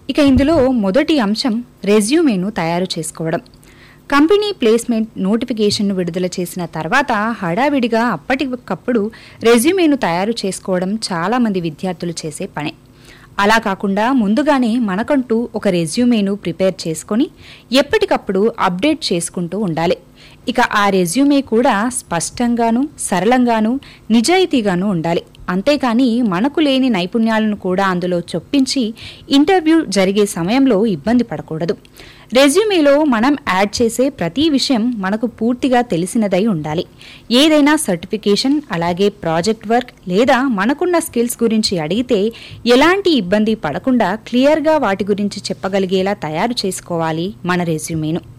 ఇక ఇందులో మొదటి అంశం రెజ్యూమేను తయారు చేసుకోవడం కంపెనీ ప్లేస్మెంట్ నోటిఫికేషన్ను విడుదల చేసిన తర్వాత హడావిడిగా అప్పటికప్పుడు రెజ్యూమేను తయారు చేసుకోవడం చాలామంది విద్యార్థులు చేసే పనే అలా కాకుండా ముందుగానే మనకంటూ ఒక రెజ్యూమేను ప్రిపేర్ చేసుకొని ఎప్పటికప్పుడు అప్డేట్ చేసుకుంటూ ఉండాలి ఇక ఆ రెజ్యూమే కూడా స్పష్టంగాను సరళంగాను నిజాయితీగాను ఉండాలి అంతేకాని మనకు లేని నైపుణ్యాలను కూడా అందులో చొప్పించి ఇంటర్వ్యూ జరిగే సమయంలో ఇబ్బంది పడకూడదు రెజ్యూమేలో మనం యాడ్ చేసే ప్రతి విషయం మనకు పూర్తిగా తెలిసినదై ఉండాలి ఏదైనా సర్టిఫికేషన్ అలాగే ప్రాజెక్ట్ వర్క్ లేదా మనకున్న స్కిల్స్ గురించి అడిగితే ఎలాంటి ఇబ్బంది పడకుండా క్లియర్గా వాటి గురించి చెప్పగలిగేలా తయారు చేసుకోవాలి మన రెజ్యూమేను